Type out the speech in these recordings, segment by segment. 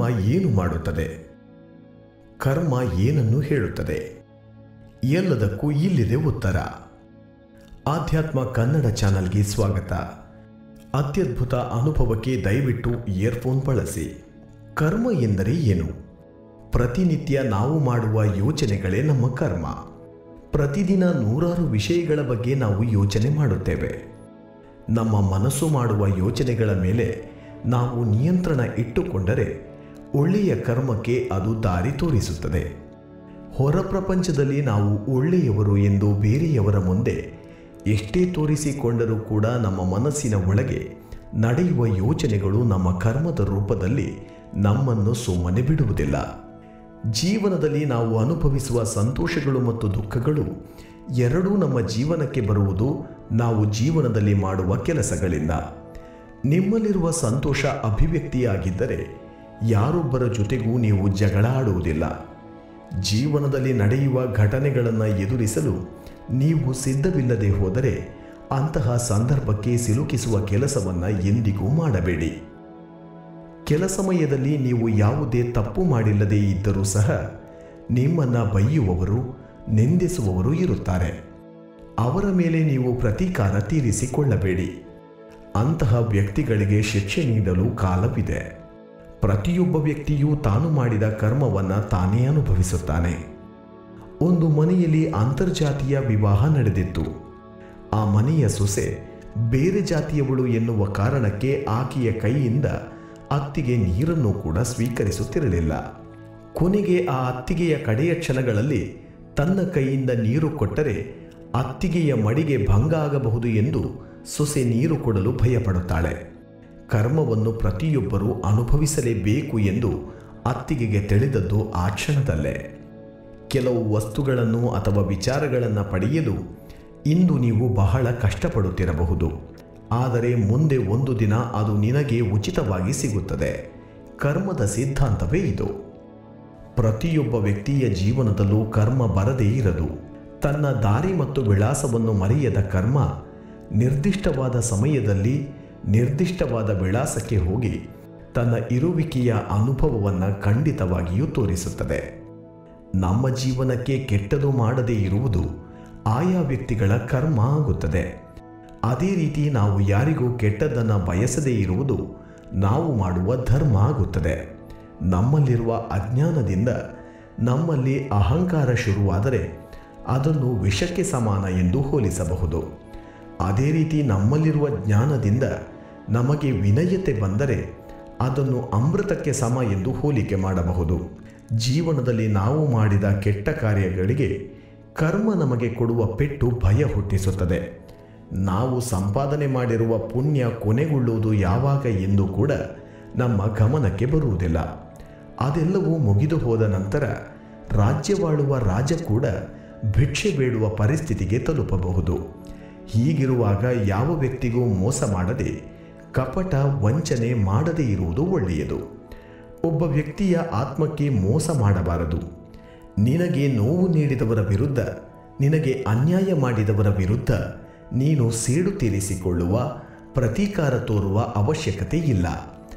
ಏನು ಮಾಡುತ್ತದೆ ಕರ್ಮ ಏನನ್ನು ಹೇಳುತ್ತದೆ ಎಲ್ಲದಕ್ಕೂ ಇಲ್ಲಿದೆ ಉತ್ತರ ಆಧ್ಯಾತ್ಮ ಕನ್ನಡ ಚಾನಲ್ಗೆ ಸ್ವಾಗತ ಅತ್ಯದ್ಭುತ ಅನುಭವಕ್ಕೆ ದಯವಿಟ್ಟು ಇಯರ್ಫೋನ್ ಬಳಸಿ ಕರ್ಮ ಎಂದರೆ ಏನು ಪ್ರತಿನಿತ್ಯ ನಾವು ಮಾಡುವ ಯೋಚನೆಗಳೇ ನಮ್ಮ ಕರ್ಮ ಪ್ರತಿದಿನ ನೂರಾರು ವಿಷಯಗಳ ಬಗ್ಗೆ ನಾವು ಯೋಚನೆ ಮಾಡುತ್ತೇವೆ ನಮ್ಮ ಮನಸ್ಸು ಮಾಡುವ ಯೋಚನೆಗಳ ಮೇಲೆ ನಾವು ನಿಯಂತ್ರಣ ಇಟ್ಟುಕೊಂಡರೆ ಒಳ್ಳೆಯ ಕರ್ಮಕ್ಕೆ ಅದು ದಾರಿ ತೋರಿಸುತ್ತದೆ ಹೊರ ಪ್ರಪಂಚದಲ್ಲಿ ನಾವು ಒಳ್ಳೆಯವರು ಎಂದು ಬೇರೆಯವರ ಮುಂದೆ ಎಷ್ಟೇ ತೋರಿಸಿಕೊಂಡರೂ ಕೂಡ ನಮ್ಮ ಮನಸ್ಸಿನ ಒಳಗೆ ನಡೆಯುವ ಯೋಚನೆಗಳು ನಮ್ಮ ಕರ್ಮದ ರೂಪದಲ್ಲಿ ನಮ್ಮನ್ನು ಸುಮ್ಮನೆ ಬಿಡುವುದಿಲ್ಲ ಜೀವನದಲ್ಲಿ ನಾವು ಅನುಭವಿಸುವ ಸಂತೋಷಗಳು ಮತ್ತು ದುಃಖಗಳು ಎರಡೂ ನಮ್ಮ ಜೀವನಕ್ಕೆ ಬರುವುದು ನಾವು ಜೀವನದಲ್ಲಿ ಮಾಡುವ ಕೆಲಸಗಳಿಂದ ನಿಮ್ಮಲ್ಲಿರುವ ಸಂತೋಷ ಅಭಿವ್ಯಕ್ತಿಯಾಗಿದ್ದರೆ ಯಾರೊಬ್ಬರ ಜೊತೆಗೂ ನೀವು ಜಗಳ ಆಡುವುದಿಲ್ಲ ಜೀವನದಲ್ಲಿ ನಡೆಯುವ ಘಟನೆಗಳನ್ನು ಎದುರಿಸಲು ನೀವು ಸಿದ್ಧವಿಲ್ಲದೆ ಹೋದರೆ ಅಂತಹ ಸಂದರ್ಭಕ್ಕೆ ಸಿಲುಕಿಸುವ ಕೆಲಸವನ್ನು ಎಂದಿಗೂ ಮಾಡಬೇಡಿ ಕೆಲ ಸಮಯದಲ್ಲಿ ನೀವು ಯಾವುದೇ ತಪ್ಪು ಮಾಡಿಲ್ಲದೆ ಇದ್ದರೂ ಸಹ ನಿಮ್ಮನ್ನು ಬೈಯುವವರು ನಿಂದಿಸುವವರು ಇರುತ್ತಾರೆ ಅವರ ಮೇಲೆ ನೀವು ಪ್ರತೀಕಾರ ತೀರಿಸಿಕೊಳ್ಳಬೇಡಿ ಅಂತಹ ವ್ಯಕ್ತಿಗಳಿಗೆ ಶಿಕ್ಷೆ ನೀಡಲು ಕಾಲವಿದೆ ಪ್ರತಿಯೊಬ್ಬ ವ್ಯಕ್ತಿಯೂ ತಾನು ಮಾಡಿದ ಕರ್ಮವನ್ನು ತಾನೇ ಅನುಭವಿಸುತ್ತಾನೆ ಒಂದು ಮನೆಯಲ್ಲಿ ಅಂತರ್ಜಾತೀಯ ವಿವಾಹ ನಡೆದಿತ್ತು ಆ ಮನೆಯ ಸೊಸೆ ಬೇರೆ ಜಾತಿಯವಳು ಎನ್ನುವ ಕಾರಣಕ್ಕೆ ಆಕೆಯ ಕೈಯಿಂದ ಅತ್ತಿಗೆ ನೀರನ್ನು ಕೂಡ ಸ್ವೀಕರಿಸುತ್ತಿರಲಿಲ್ಲ ಕೊನೆಗೆ ಆ ಅತ್ತಿಗೆಯ ಕಡೆಯ ಕ್ಷಣಗಳಲ್ಲಿ ತನ್ನ ಕೈಯಿಂದ ನೀರು ಕೊಟ್ಟರೆ ಅತ್ತಿಗೆಯ ಮಡಿಗೆ ಭಂಗ ಆಗಬಹುದು ಎಂದು ಸೊಸೆ ನೀರು ಕೊಡಲು ಭಯಪಡುತ್ತಾಳೆ ಕರ್ಮವನ್ನು ಪ್ರತಿಯೊಬ್ಬರೂ ಅನುಭವಿಸಲೇಬೇಕು ಎಂದು ಅತ್ತಿಗೆಗೆ ತಿಳಿದದ್ದು ಆ ಕ್ಷಣದಲ್ಲೇ ಕೆಲವು ವಸ್ತುಗಳನ್ನು ಅಥವಾ ವಿಚಾರಗಳನ್ನು ಪಡೆಯಲು ಇಂದು ನೀವು ಬಹಳ ಕಷ್ಟಪಡುತ್ತಿರಬಹುದು ಆದರೆ ಮುಂದೆ ಒಂದು ದಿನ ಅದು ನಿನಗೆ ಉಚಿತವಾಗಿ ಸಿಗುತ್ತದೆ ಕರ್ಮದ ಸಿದ್ಧಾಂತವೇ ಇದು ಪ್ರತಿಯೊಬ್ಬ ವ್ಯಕ್ತಿಯ ಜೀವನದಲ್ಲೂ ಕರ್ಮ ಬರದೇ ಇರದು ತನ್ನ ದಾರಿ ಮತ್ತು ವಿಳಾಸವನ್ನು ಮರೆಯದ ಕರ್ಮ ನಿರ್ದಿಷ್ಟವಾದ ಸಮಯದಲ್ಲಿ ನಿರ್ದಿಷ್ಟವಾದ ವಿಳಾಸಕ್ಕೆ ಹೋಗಿ ತನ್ನ ಇರುವಿಕೆಯ ಅನುಭವವನ್ನು ಖಂಡಿತವಾಗಿಯೂ ತೋರಿಸುತ್ತದೆ ನಮ್ಮ ಜೀವನಕ್ಕೆ ಕೆಟ್ಟದು ಮಾಡದೇ ಇರುವುದು ಆಯಾ ವ್ಯಕ್ತಿಗಳ ಕರ್ಮ ಆಗುತ್ತದೆ ಅದೇ ರೀತಿ ನಾವು ಯಾರಿಗೂ ಕೆಟ್ಟದ್ದನ್ನು ಬಯಸದೇ ಇರುವುದು ನಾವು ಮಾಡುವ ಧರ್ಮ ಆಗುತ್ತದೆ ನಮ್ಮಲ್ಲಿರುವ ಅಜ್ಞಾನದಿಂದ ನಮ್ಮಲ್ಲಿ ಅಹಂಕಾರ ಶುರುವಾದರೆ ಅದನ್ನು ವಿಷಕ್ಕೆ ಸಮಾನ ಎಂದು ಹೋಲಿಸಬಹುದು ಅದೇ ರೀತಿ ನಮ್ಮಲ್ಲಿರುವ ಜ್ಞಾನದಿಂದ ನಮಗೆ ವಿನಯತೆ ಬಂದರೆ ಅದನ್ನು ಅಮೃತಕ್ಕೆ ಸಮ ಎಂದು ಹೋಲಿಕೆ ಮಾಡಬಹುದು ಜೀವನದಲ್ಲಿ ನಾವು ಮಾಡಿದ ಕೆಟ್ಟ ಕಾರ್ಯಗಳಿಗೆ ಕರ್ಮ ನಮಗೆ ಕೊಡುವ ಪೆಟ್ಟು ಭಯ ಹುಟ್ಟಿಸುತ್ತದೆ ನಾವು ಸಂಪಾದನೆ ಮಾಡಿರುವ ಪುಣ್ಯ ಕೊನೆಗೊಳ್ಳುವುದು ಯಾವಾಗ ಎಂದು ಕೂಡ ನಮ್ಮ ಗಮನಕ್ಕೆ ಬರುವುದಿಲ್ಲ ಅದೆಲ್ಲವೂ ಮುಗಿದು ಹೋದ ನಂತರ ರಾಜ್ಯವಾಳುವ ರಾಜ ಕೂಡ ಭಿಕ್ಷೆ ಬೇಡುವ ಪರಿಸ್ಥಿತಿಗೆ ತಲುಪಬಹುದು ಹೀಗಿರುವಾಗ ಯಾವ ವ್ಯಕ್ತಿಗೂ ಮೋಸ ಮಾಡದೆ ಕಪಟ ವಂಚನೆ ಮಾಡದೇ ಇರುವುದು ಒಳ್ಳೆಯದು ಒಬ್ಬ ವ್ಯಕ್ತಿಯ ಆತ್ಮಕ್ಕೆ ಮೋಸ ಮಾಡಬಾರದು ನಿನಗೆ ನೋವು ನೀಡಿದವರ ವಿರುದ್ಧ ನಿನಗೆ ಅನ್ಯಾಯ ಮಾಡಿದವರ ವಿರುದ್ಧ ನೀನು ಸೇಡು ತೀರಿಸಿಕೊಳ್ಳುವ ಪ್ರತೀಕಾರ ತೋರುವ ಅವಶ್ಯಕತೆ ಇಲ್ಲ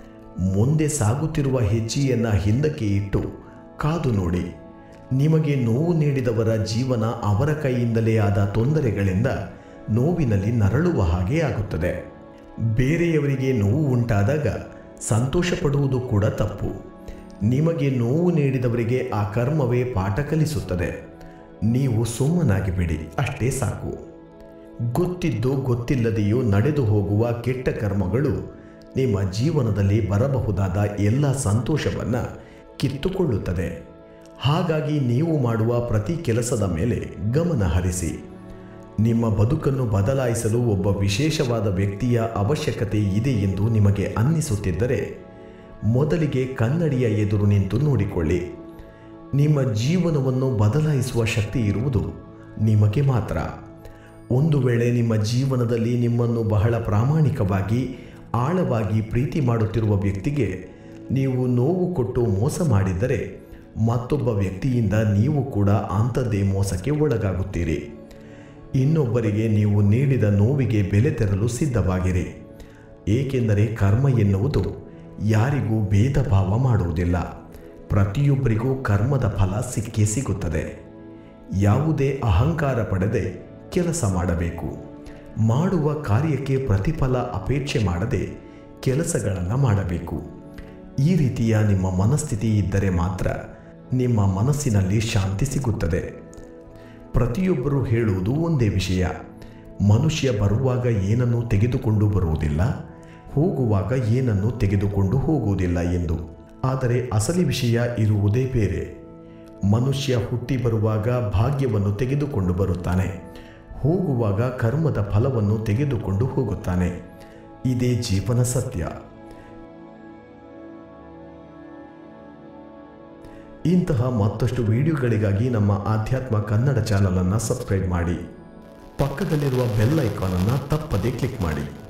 ಮುಂದೆ ಸಾಗುತ್ತಿರುವ ಹೆಜ್ಜೆಯನ್ನು ಹಿಂದಕ್ಕೆ ಇಟ್ಟು ಕಾದು ನೋಡಿ ನಿಮಗೆ ನೋವು ನೀಡಿದವರ ಜೀವನ ಅವರ ಕೈಯಿಂದಲೇ ಆದ ತೊಂದರೆಗಳಿಂದ ನೋವಿನಲ್ಲಿ ನರಳುವ ಹಾಗೆ ಆಗುತ್ತದೆ ಬೇರೆಯವರಿಗೆ ನೋವು ಉಂಟಾದಾಗ ಸಂತೋಷ ಪಡುವುದು ಕೂಡ ತಪ್ಪು ನಿಮಗೆ ನೋವು ನೀಡಿದವರಿಗೆ ಆ ಕರ್ಮವೇ ಪಾಠ ಕಲಿಸುತ್ತದೆ ನೀವು ಸುಮ್ಮನಾಗಿ ಬಿಡಿ ಅಷ್ಟೇ ಸಾಕು ಗೊತ್ತಿದ್ದು ಗೊತ್ತಿಲ್ಲದೆಯೂ ನಡೆದು ಹೋಗುವ ಕೆಟ್ಟ ಕರ್ಮಗಳು ನಿಮ್ಮ ಜೀವನದಲ್ಲಿ ಬರಬಹುದಾದ ಎಲ್ಲ ಸಂತೋಷವನ್ನು ಕಿತ್ತುಕೊಳ್ಳುತ್ತದೆ ಹಾಗಾಗಿ ನೀವು ಮಾಡುವ ಪ್ರತಿ ಕೆಲಸದ ಮೇಲೆ ಗಮನ ಹರಿಸಿ ನಿಮ್ಮ ಬದುಕನ್ನು ಬದಲಾಯಿಸಲು ಒಬ್ಬ ವಿಶೇಷವಾದ ವ್ಯಕ್ತಿಯ ಅವಶ್ಯಕತೆ ಇದೆ ಎಂದು ನಿಮಗೆ ಅನ್ನಿಸುತ್ತಿದ್ದರೆ ಮೊದಲಿಗೆ ಕನ್ನಡಿಯ ಎದುರು ನಿಂತು ನೋಡಿಕೊಳ್ಳಿ ನಿಮ್ಮ ಜೀವನವನ್ನು ಬದಲಾಯಿಸುವ ಶಕ್ತಿ ಇರುವುದು ನಿಮಗೆ ಮಾತ್ರ ಒಂದು ವೇಳೆ ನಿಮ್ಮ ಜೀವನದಲ್ಲಿ ನಿಮ್ಮನ್ನು ಬಹಳ ಪ್ರಾಮಾಣಿಕವಾಗಿ ಆಳವಾಗಿ ಪ್ರೀತಿ ಮಾಡುತ್ತಿರುವ ವ್ಯಕ್ತಿಗೆ ನೀವು ನೋವು ಕೊಟ್ಟು ಮೋಸ ಮಾಡಿದ್ದರೆ ಮತ್ತೊಬ್ಬ ವ್ಯಕ್ತಿಯಿಂದ ನೀವು ಕೂಡ ಅಂಥದ್ದೇ ಮೋಸಕ್ಕೆ ಒಳಗಾಗುತ್ತೀರಿ ಇನ್ನೊಬ್ಬರಿಗೆ ನೀವು ನೀಡಿದ ನೋವಿಗೆ ಬೆಲೆ ತೆರಲು ಸಿದ್ಧವಾಗಿರಿ ಏಕೆಂದರೆ ಕರ್ಮ ಎನ್ನುವುದು ಯಾರಿಗೂ ಭೇದ ಭಾವ ಮಾಡುವುದಿಲ್ಲ ಪ್ರತಿಯೊಬ್ಬರಿಗೂ ಕರ್ಮದ ಫಲ ಸಿಕ್ಕೇ ಸಿಗುತ್ತದೆ ಯಾವುದೇ ಅಹಂಕಾರ ಪಡೆದೆ ಕೆಲಸ ಮಾಡಬೇಕು ಮಾಡುವ ಕಾರ್ಯಕ್ಕೆ ಪ್ರತಿಫಲ ಅಪೇಕ್ಷೆ ಮಾಡದೆ ಕೆಲಸಗಳನ್ನು ಮಾಡಬೇಕು ಈ ರೀತಿಯ ನಿಮ್ಮ ಮನಸ್ಥಿತಿ ಇದ್ದರೆ ಮಾತ್ರ ನಿಮ್ಮ ಮನಸ್ಸಿನಲ್ಲಿ ಶಾಂತಿ ಸಿಗುತ್ತದೆ ಪ್ರತಿಯೊಬ್ಬರು ಹೇಳುವುದು ಒಂದೇ ವಿಷಯ ಮನುಷ್ಯ ಬರುವಾಗ ಏನನ್ನು ತೆಗೆದುಕೊಂಡು ಬರುವುದಿಲ್ಲ ಹೋಗುವಾಗ ಏನನ್ನು ತೆಗೆದುಕೊಂಡು ಹೋಗುವುದಿಲ್ಲ ಎಂದು ಆದರೆ ಅಸಲಿ ವಿಷಯ ಇರುವುದೇ ಬೇರೆ ಮನುಷ್ಯ ಹುಟ್ಟಿ ಬರುವಾಗ ಭಾಗ್ಯವನ್ನು ತೆಗೆದುಕೊಂಡು ಬರುತ್ತಾನೆ ಹೋಗುವಾಗ ಕರ್ಮದ ಫಲವನ್ನು ತೆಗೆದುಕೊಂಡು ಹೋಗುತ್ತಾನೆ ಇದೇ ಜೀವನ ಸತ್ಯ ಇಂತಹ ಮತ್ತಷ್ಟು ವಿಡಿಯೋಗಳಿಗಾಗಿ ನಮ್ಮ ಆಧ್ಯಾತ್ಮ ಕನ್ನಡ ಚಾನಲನ್ನು ಸಬ್ಸ್ಕ್ರೈಬ್ ಮಾಡಿ ಪಕ್ಕದಲ್ಲಿರುವ ಬೆಲ್ ಐಕಾನನ್ನು ತಪ್ಪದೇ ಕ್ಲಿಕ್ ಮಾಡಿ